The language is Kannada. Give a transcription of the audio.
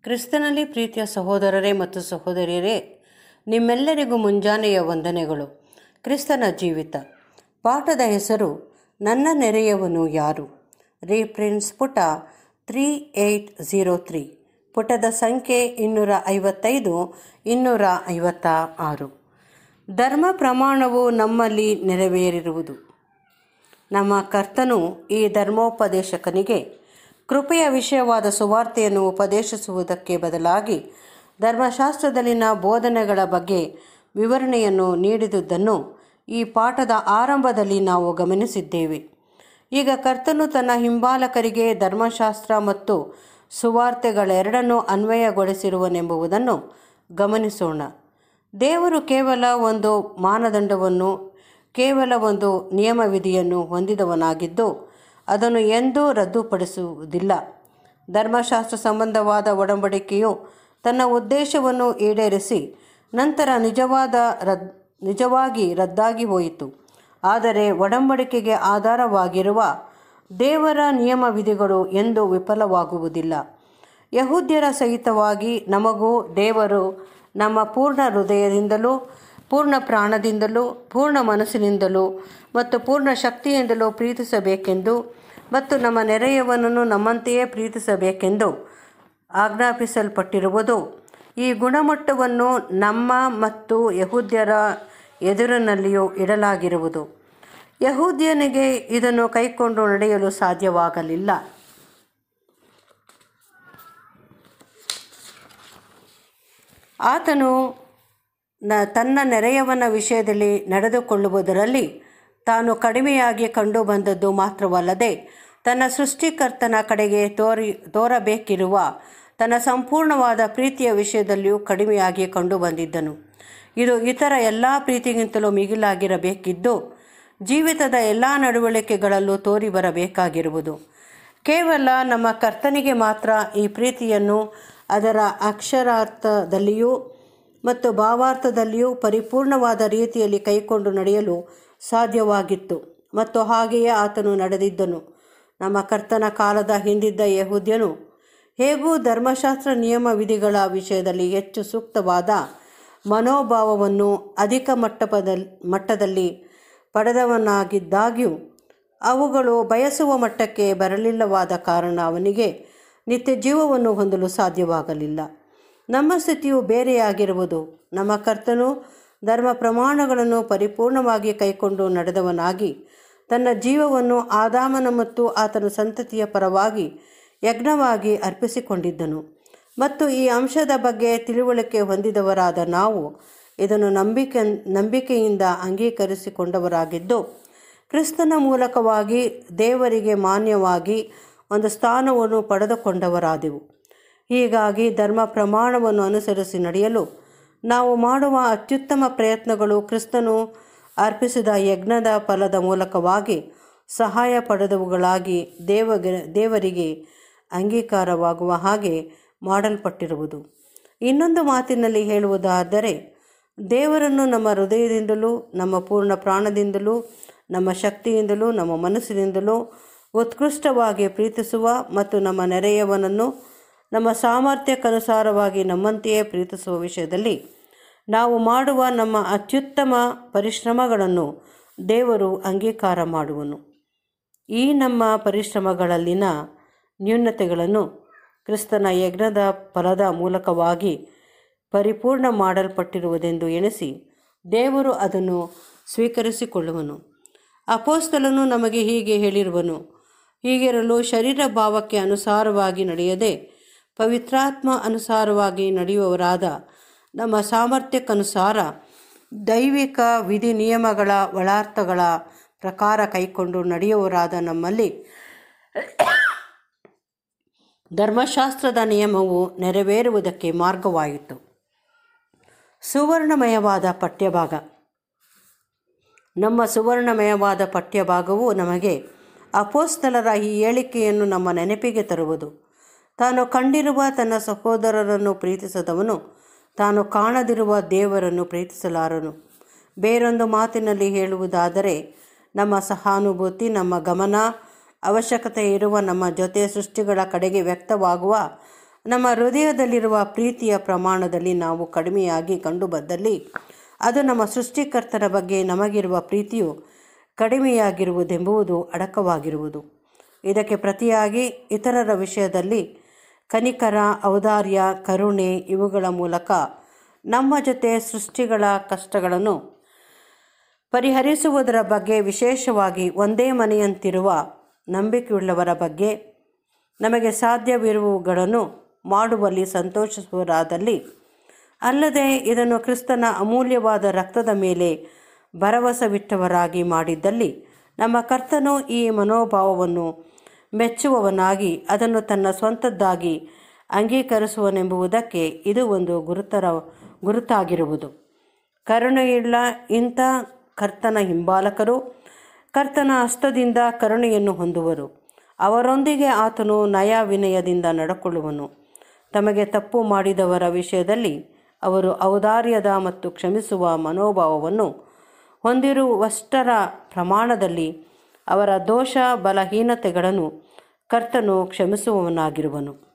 ಕ್ರಿಸ್ತನಲ್ಲಿ ಪ್ರೀತಿಯ ಸಹೋದರರೇ ಮತ್ತು ಸಹೋದರಿಯರೇ ನಿಮ್ಮೆಲ್ಲರಿಗೂ ಮುಂಜಾನೆಯ ವಂದನೆಗಳು ಕ್ರಿಸ್ತನ ಜೀವಿತ ಪಾಠದ ಹೆಸರು ನನ್ನ ನೆರೆಯವನು ಯಾರು ರೀಪ್ರಿನ್ಸ್ ಪುಟ ತ್ರೀ ಏಯ್ಟ್ ಝೀರೋ ತ್ರೀ ಪುಟದ ಸಂಖ್ಯೆ ಇನ್ನೂರ ಐವತ್ತೈದು ಇನ್ನೂರ ಐವತ್ತ ಆರು ಧರ್ಮ ಪ್ರಮಾಣವು ನಮ್ಮಲ್ಲಿ ನೆರವೇರಿರುವುದು ನಮ್ಮ ಕರ್ತನು ಈ ಧರ್ಮೋಪದೇಶಕನಿಗೆ ಕೃಪೆಯ ವಿಷಯವಾದ ಸುವಾರ್ತೆಯನ್ನು ಉಪದೇಶಿಸುವುದಕ್ಕೆ ಬದಲಾಗಿ ಧರ್ಮಶಾಸ್ತ್ರದಲ್ಲಿನ ಬೋಧನೆಗಳ ಬಗ್ಗೆ ವಿವರಣೆಯನ್ನು ನೀಡಿದುದನ್ನು ಈ ಪಾಠದ ಆರಂಭದಲ್ಲಿ ನಾವು ಗಮನಿಸಿದ್ದೇವೆ ಈಗ ಕರ್ತನು ತನ್ನ ಹಿಂಬಾಲಕರಿಗೆ ಧರ್ಮಶಾಸ್ತ್ರ ಮತ್ತು ಸುವಾರ್ತೆಗಳೆರಡನ್ನೂ ಅನ್ವಯಗೊಳಿಸಿರುವನೆಂಬುದನ್ನು ಗಮನಿಸೋಣ ದೇವರು ಕೇವಲ ಒಂದು ಮಾನದಂಡವನ್ನು ಕೇವಲ ಒಂದು ನಿಯಮವಿಧಿಯನ್ನು ಹೊಂದಿದವನಾಗಿದ್ದು ಅದನ್ನು ಎಂದೂ ರದ್ದುಪಡಿಸುವುದಿಲ್ಲ ಧರ್ಮಶಾಸ್ತ್ರ ಸಂಬಂಧವಾದ ಒಡಂಬಡಿಕೆಯು ತನ್ನ ಉದ್ದೇಶವನ್ನು ಈಡೇರಿಸಿ ನಂತರ ನಿಜವಾದ ರದ್ ನಿಜವಾಗಿ ರದ್ದಾಗಿ ಹೋಯಿತು ಆದರೆ ಒಡಂಬಡಿಕೆಗೆ ಆಧಾರವಾಗಿರುವ ದೇವರ ನಿಯಮ ವಿಧಿಗಳು ಎಂದು ವಿಫಲವಾಗುವುದಿಲ್ಲ ಯಹೂದ್ಯರ ಸಹಿತವಾಗಿ ನಮಗೂ ದೇವರು ನಮ್ಮ ಪೂರ್ಣ ಹೃದಯದಿಂದಲೂ ಪೂರ್ಣ ಪ್ರಾಣದಿಂದಲೂ ಪೂರ್ಣ ಮನಸ್ಸಿನಿಂದಲೂ ಮತ್ತು ಪೂರ್ಣ ಶಕ್ತಿಯಿಂದಲೂ ಪ್ರೀತಿಸಬೇಕೆಂದು ಮತ್ತು ನಮ್ಮ ನೆರೆಯವನನ್ನು ನಮ್ಮಂತೆಯೇ ಪ್ರೀತಿಸಬೇಕೆಂದು ಆಜ್ಞಾಪಿಸಲ್ಪಟ್ಟಿರುವುದು ಈ ಗುಣಮಟ್ಟವನ್ನು ನಮ್ಮ ಮತ್ತು ಯಹೂದ್ಯರ ಎದುರಿನಲ್ಲಿಯೂ ಇಡಲಾಗಿರುವುದು ಯಹೂದ್ಯನಿಗೆ ಇದನ್ನು ಕೈಕೊಂಡು ನಡೆಯಲು ಸಾಧ್ಯವಾಗಲಿಲ್ಲ ಆತನು ನ ತನ್ನ ನೆರೆಯವನ ವಿಷಯದಲ್ಲಿ ನಡೆದುಕೊಳ್ಳುವುದರಲ್ಲಿ ತಾನು ಕಡಿಮೆಯಾಗಿ ಕಂಡು ಬಂದದ್ದು ಮಾತ್ರವಲ್ಲದೆ ತನ್ನ ಸೃಷ್ಟಿಕರ್ತನ ಕಡೆಗೆ ತೋರಿ ತೋರಬೇಕಿರುವ ತನ್ನ ಸಂಪೂರ್ಣವಾದ ಪ್ರೀತಿಯ ವಿಷಯದಲ್ಲಿಯೂ ಕಡಿಮೆಯಾಗಿ ಕಂಡು ಬಂದಿದ್ದನು ಇದು ಇತರ ಎಲ್ಲ ಪ್ರೀತಿಗಿಂತಲೂ ಮಿಗಿಲಾಗಿರಬೇಕಿದ್ದು ಜೀವಿತದ ಎಲ್ಲ ನಡವಳಿಕೆಗಳಲ್ಲೂ ತೋರಿ ಬರಬೇಕಾಗಿರುವುದು ಕೇವಲ ನಮ್ಮ ಕರ್ತನಿಗೆ ಮಾತ್ರ ಈ ಪ್ರೀತಿಯನ್ನು ಅದರ ಅಕ್ಷರಾರ್ಥದಲ್ಲಿಯೂ ಮತ್ತು ಭಾವಾರ್ಥದಲ್ಲಿಯೂ ಪರಿಪೂರ್ಣವಾದ ರೀತಿಯಲ್ಲಿ ಕೈಕೊಂಡು ನಡೆಯಲು ಸಾಧ್ಯವಾಗಿತ್ತು ಮತ್ತು ಹಾಗೆಯೇ ಆತನು ನಡೆದಿದ್ದನು ನಮ್ಮ ಕರ್ತನ ಕಾಲದ ಹಿಂದಿದ್ದ ಯಹೂದ್ಯನು ಹೇಗೂ ಧರ್ಮಶಾಸ್ತ್ರ ನಿಯಮ ವಿಧಿಗಳ ವಿಷಯದಲ್ಲಿ ಹೆಚ್ಚು ಸೂಕ್ತವಾದ ಮನೋಭಾವವನ್ನು ಅಧಿಕ ಮಟ್ಟಪದಲ್ಲಿ ಮಟ್ಟದಲ್ಲಿ ಪಡೆದವನಾಗಿದ್ದಾಗ್ಯೂ ಅವುಗಳು ಬಯಸುವ ಮಟ್ಟಕ್ಕೆ ಬರಲಿಲ್ಲವಾದ ಕಾರಣ ಅವನಿಗೆ ನಿತ್ಯ ಜೀವವನ್ನು ಹೊಂದಲು ಸಾಧ್ಯವಾಗಲಿಲ್ಲ ನಮ್ಮ ಸ್ಥಿತಿಯು ಬೇರೆಯಾಗಿರುವುದು ನಮ್ಮ ಕರ್ತನು ಧರ್ಮ ಪ್ರಮಾಣಗಳನ್ನು ಪರಿಪೂರ್ಣವಾಗಿ ಕೈಕೊಂಡು ನಡೆದವನಾಗಿ ತನ್ನ ಜೀವವನ್ನು ಆದಾಮನ ಮತ್ತು ಆತನ ಸಂತತಿಯ ಪರವಾಗಿ ಯಜ್ಞವಾಗಿ ಅರ್ಪಿಸಿಕೊಂಡಿದ್ದನು ಮತ್ತು ಈ ಅಂಶದ ಬಗ್ಗೆ ತಿಳುವಳಿಕೆ ಹೊಂದಿದವರಾದ ನಾವು ಇದನ್ನು ನಂಬಿಕೆ ನಂಬಿಕೆಯಿಂದ ಅಂಗೀಕರಿಸಿಕೊಂಡವರಾಗಿದ್ದು ಕ್ರಿಸ್ತನ ಮೂಲಕವಾಗಿ ದೇವರಿಗೆ ಮಾನ್ಯವಾಗಿ ಒಂದು ಸ್ಥಾನವನ್ನು ಪಡೆದುಕೊಂಡವರಾದೆವು ಹೀಗಾಗಿ ಧರ್ಮ ಪ್ರಮಾಣವನ್ನು ಅನುಸರಿಸಿ ನಡೆಯಲು ನಾವು ಮಾಡುವ ಅತ್ಯುತ್ತಮ ಪ್ರಯತ್ನಗಳು ಕ್ರಿಸ್ತನು ಅರ್ಪಿಸಿದ ಯಜ್ಞದ ಫಲದ ಮೂಲಕವಾಗಿ ಸಹಾಯ ಪಡೆದವುಗಳಾಗಿ ದೇವಗೆ ದೇವರಿಗೆ ಅಂಗೀಕಾರವಾಗುವ ಹಾಗೆ ಮಾಡಲ್ಪಟ್ಟಿರುವುದು ಇನ್ನೊಂದು ಮಾತಿನಲ್ಲಿ ಹೇಳುವುದಾದರೆ ದೇವರನ್ನು ನಮ್ಮ ಹೃದಯದಿಂದಲೂ ನಮ್ಮ ಪೂರ್ಣ ಪ್ರಾಣದಿಂದಲೂ ನಮ್ಮ ಶಕ್ತಿಯಿಂದಲೂ ನಮ್ಮ ಮನಸ್ಸಿನಿಂದಲೂ ಉತ್ಕೃಷ್ಟವಾಗಿ ಪ್ರೀತಿಸುವ ಮತ್ತು ನಮ್ಮ ನೆರೆಯವನನ್ನು ನಮ್ಮ ಸಾಮರ್ಥ್ಯಕ್ಕನುಸಾರವಾಗಿ ನಮ್ಮಂತೆಯೇ ಪ್ರೀತಿಸುವ ವಿಷಯದಲ್ಲಿ ನಾವು ಮಾಡುವ ನಮ್ಮ ಅತ್ಯುತ್ತಮ ಪರಿಶ್ರಮಗಳನ್ನು ದೇವರು ಅಂಗೀಕಾರ ಮಾಡುವನು ಈ ನಮ್ಮ ಪರಿಶ್ರಮಗಳಲ್ಲಿನ ನ್ಯೂನತೆಗಳನ್ನು ಕ್ರಿಸ್ತನ ಯಜ್ಞದ ಫಲದ ಮೂಲಕವಾಗಿ ಪರಿಪೂರ್ಣ ಮಾಡಲ್ಪಟ್ಟಿರುವುದೆಂದು ಎಣಿಸಿ ದೇವರು ಅದನ್ನು ಸ್ವೀಕರಿಸಿಕೊಳ್ಳುವನು ಅಪೋಸ್ತಲನು ನಮಗೆ ಹೀಗೆ ಹೇಳಿರುವನು ಹೀಗಿರಲು ಶರೀರ ಭಾವಕ್ಕೆ ಅನುಸಾರವಾಗಿ ನಡೆಯದೆ ಪವಿತ್ರಾತ್ಮ ಅನುಸಾರವಾಗಿ ನಡೆಯುವವರಾದ ನಮ್ಮ ಸಾಮರ್ಥ್ಯಕ್ಕನುಸಾರ ದೈವಿಕ ವಿಧಿ ನಿಯಮಗಳ ಒಳಾರ್ಥಗಳ ಪ್ರಕಾರ ಕೈಕೊಂಡು ನಡೆಯುವವರಾದ ನಮ್ಮಲ್ಲಿ ಧರ್ಮಶಾಸ್ತ್ರದ ನಿಯಮವು ನೆರವೇರುವುದಕ್ಕೆ ಮಾರ್ಗವಾಯಿತು ಸುವರ್ಣಮಯವಾದ ಪಠ್ಯಭಾಗ ನಮ್ಮ ಸುವರ್ಣಮಯವಾದ ಪಠ್ಯಭಾಗವು ನಮಗೆ ಅಪೋಸ್ತಲರ ಈ ಹೇಳಿಕೆಯನ್ನು ನಮ್ಮ ನೆನಪಿಗೆ ತರುವುದು ತಾನು ಕಂಡಿರುವ ತನ್ನ ಸಹೋದರರನ್ನು ಪ್ರೀತಿಸದವನು ತಾನು ಕಾಣದಿರುವ ದೇವರನ್ನು ಪ್ರೀತಿಸಲಾರನು ಬೇರೊಂದು ಮಾತಿನಲ್ಲಿ ಹೇಳುವುದಾದರೆ ನಮ್ಮ ಸಹಾನುಭೂತಿ ನಮ್ಮ ಗಮನ ಅವಶ್ಯಕತೆ ಇರುವ ನಮ್ಮ ಜೊತೆ ಸೃಷ್ಟಿಗಳ ಕಡೆಗೆ ವ್ಯಕ್ತವಾಗುವ ನಮ್ಮ ಹೃದಯದಲ್ಲಿರುವ ಪ್ರೀತಿಯ ಪ್ರಮಾಣದಲ್ಲಿ ನಾವು ಕಡಿಮೆಯಾಗಿ ಕಂಡುಬದ್ದಲ್ಲಿ ಅದು ನಮ್ಮ ಸೃಷ್ಟಿಕರ್ತನ ಬಗ್ಗೆ ನಮಗಿರುವ ಪ್ರೀತಿಯು ಕಡಿಮೆಯಾಗಿರುವುದೆಂಬುದು ಅಡಕವಾಗಿರುವುದು ಇದಕ್ಕೆ ಪ್ರತಿಯಾಗಿ ಇತರರ ವಿಷಯದಲ್ಲಿ ಕನಿಕರ ಔದಾರ್ಯ ಕರುಣೆ ಇವುಗಳ ಮೂಲಕ ನಮ್ಮ ಜೊತೆ ಸೃಷ್ಟಿಗಳ ಕಷ್ಟಗಳನ್ನು ಪರಿಹರಿಸುವುದರ ಬಗ್ಗೆ ವಿಶೇಷವಾಗಿ ಒಂದೇ ಮನೆಯಂತಿರುವ ನಂಬಿಕೆಯುಳ್ಳವರ ಬಗ್ಗೆ ನಮಗೆ ಸಾಧ್ಯವಿರುವುಗಳನ್ನು ಮಾಡುವಲ್ಲಿ ಸಂತೋಷಿಸುವರಾದಲ್ಲಿ ಅಲ್ಲದೆ ಇದನ್ನು ಕ್ರಿಸ್ತನ ಅಮೂಲ್ಯವಾದ ರಕ್ತದ ಮೇಲೆ ಭರವಸವಿಟ್ಟವರಾಗಿ ಮಾಡಿದ್ದಲ್ಲಿ ನಮ್ಮ ಕರ್ತನು ಈ ಮನೋಭಾವವನ್ನು ಮೆಚ್ಚುವವನಾಗಿ ಅದನ್ನು ತನ್ನ ಸ್ವಂತದ್ದಾಗಿ ಅಂಗೀಕರಿಸುವನೆಂಬುದಕ್ಕೆ ಇದು ಒಂದು ಗುರುತರ ಗುರುತಾಗಿರುವುದು ಕರುಣೆಯುಳ್ಳ ಇಂಥ ಕರ್ತನ ಹಿಂಬಾಲಕರು ಕರ್ತನ ಹಸ್ತದಿಂದ ಕರುಣೆಯನ್ನು ಹೊಂದುವರು ಅವರೊಂದಿಗೆ ಆತನು ನಯ ವಿನಯದಿಂದ ನಡ್ಕೊಳ್ಳುವನು ತಮಗೆ ತಪ್ಪು ಮಾಡಿದವರ ವಿಷಯದಲ್ಲಿ ಅವರು ಔದಾರ್ಯದ ಮತ್ತು ಕ್ಷಮಿಸುವ ಮನೋಭಾವವನ್ನು ಹೊಂದಿರುವಷ್ಟರ ಪ್ರಮಾಣದಲ್ಲಿ ಅವರ ದೋಷ ಬಲಹೀನತೆಗಳನ್ನು ಕರ್ತನು ಕ್ಷಮಿಸುವವನಾಗಿರುವನು